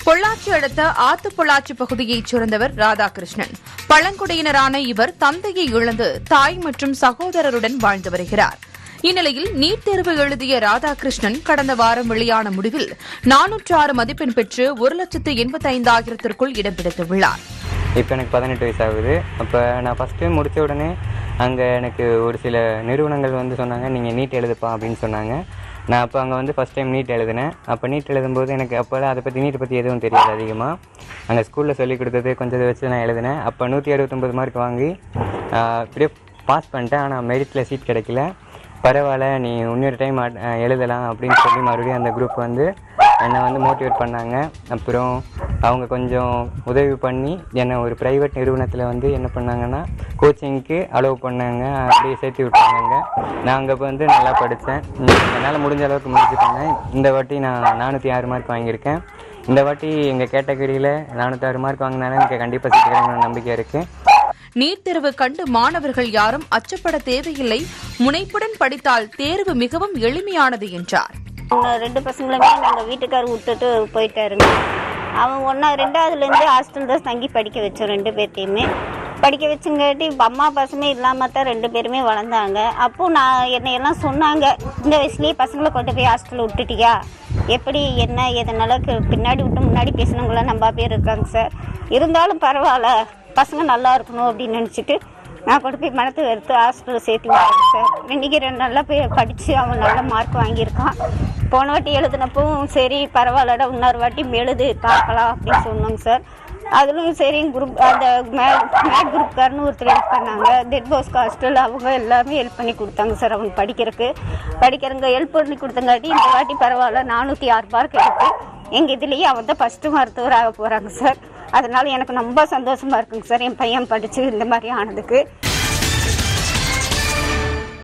பொள்ளாச்சி அடுத்த ஆத்துப்பொள்ளாச்சி பகுதியைச் சேர்ந்தவர் ராதாகிருஷ்ணன் பழங்குடியினரான இவர் தந்தையை இழந்து தாய் மற்றும் சகோதரருடன் வாழ்ந்து வருகிறார் இந்நிலையில் நீட் தேர்வு எழுதிய ராதாகிருஷ்ணன் கடந்த வாரம் வெளியான முடிவில் நானூற்று ஆறு மதிப்பெண் பெற்று ஒரு லட்சத்து எண்பத்தைந்தாயிரத்திற்குள் இடம் பிடித்துள்ளார் இப்போ எனக்கு பதினெட்டு வயசு ஆகுது அப்போ நான் ஃபஸ்ட்டு முடித்த உடனே அங்கே எனக்கு ஒரு சில நிறுவனங்கள் வந்து சொன்னாங்க நீங்கள் நீட் எழுதுப்பா அப்படின்னு சொன்னாங்க நான் அப்போ அங்கே வந்து ஃபஸ்ட் டைம் நீட் எழுதினேன் அப்போ நீட் எழுதும்போது எனக்கு அப்போல்லாம் அதை பற்றி நீட்டை பற்றி எதுவும் தெரியாது அதிகமாக அங்கே ஸ்கூலில் சொல்லி கொடுத்தது கொஞ்சம் இதை வச்சு நான் எழுதினேன் அப்போ நூற்றி அறுபத்தொம்பது மார்க் வாங்கி ஆஹ், அப்படியே பாஸ் பண்ணிட்டேன் ஆனால் மெரிட்டில் சீட் கிடைக்கல பரவாயில்ல நீ இன்னொரு டைம் எழுதலாம் அப்படின்னு சொல்லி மறுபடியும் அந்த குரூப் வந்து என்னை வந்து மோட்டிவேட் பண்ணாங்க அப்புறம் அவங்க கொஞ்சம் உதவி பண்ணி என்னை ஒரு ப்ரைவேட் நிறுவனத்தில் வந்து என்ன பண்ணாங்கன்னா கோச்சிங்க்கு அலோவ் பண்ணாங்க அப்படியே சேர்த்து விட்டாங்க நான் அங்கே வந்து நல்லா படித்தேன் என்னால் முடிஞ்ச அளவுக்கு முயற்சி பண்ணேன் இந்த வாட்டி நான் நானூற்றி ஆறு மார்க் வாங்கியிருக்கேன் இந்த வாட்டி எங்கள் கேட்டகரியில் நானூற்றாறு மார்க் வாங்கினாலும் எனக்கு கண்டிப்பாக சீட் கிடைக்கணும்னு நம்பிக்கை இருக்குது நீட் தேர்வு கண்டு மாணவர்கள் யாரும் அச்சப்பட தேவையில்லை முனைப்புடன் படித்தால் தேர்வு மிகவும் எளிமையானது என்றார் அவங்க ரெண்டு பசங்களுமே நாங்கள் வீட்டுக்காரர் விட்டுட்டு போயிட்டாருங்க அவன் ஒன்றா ரெண்டாவதுலேருந்து ஹாஸ்டல் தான் தங்கி படிக்க வச்சோம் ரெண்டு பேர்த்தையுமே படிக்க வச்சுங்காட்டி இப்ப அம்மா பசமே இல்லாமல் தான் ரெண்டு பேருமே வளர்ந்தாங்க அப்போ நான் என்னை எல்லாம் சொன்னாங்க இந்த வயசுலேயே பசங்களை கொண்டு போய் ஹாஸ்டலில் விட்டுட்டியா எப்படி என்ன எதனால கு- பின்னாடி விட்டு முன்னாடி பேசினவங்களாம் நம்ம பேர் இருக்காங்க சார் இருந்தாலும் பரவாயில்ல பசங்க நல்லா இருக்கணும் அப்படின்னு நினச்சிட்டு நான் கொண்டு போய் மனத்தை எடுத்து ஹாஸ்டலில் சேர்த்து விட்டேன் சார் இன்னைக்கு ரெண்டு நல்லா போய் படித்து அவன் நல்ல மார்க் வாங்கியிருக்கான் போன வாட்டி எழுதினப்பவும் சரி பரவாயில்லடா இன்னொரு வாட்டி எழுது பார்க்கலாம் அப்படின்னு சொன்னாங்க சார் அதுலும் சரி குரூப் அந்த மேட் மேட் குரூப்காரன்னு ஒருத்தர் ஹெல்ப் பண்ணாங்க டெட் பாஸ் ஹாஸ்டல் அவங்க எல்லாமே ஹெல்ப் பண்ணி கொடுத்தாங்க சார் அவங்க படிக்கிறதுக்கு படிக்கிறவங்க ஹெல்ப் பண்ணி கொடுத்தங்காட்டி இந்த வாட்டி பரவாயில்ல நானூற்றி ஆறு மார்க் எடுத்து எங்கள் இதுலேயே அவன் தான் ஃபஸ்ட்டு மருத்துவர் ஆக போகிறாங்க சார் அதனால எனக்கு ரொம்ப சந்தோஷமா இருக்குங்க சார் என் பையன் படித்து இந்த மாதிரி ஆனதுக்கு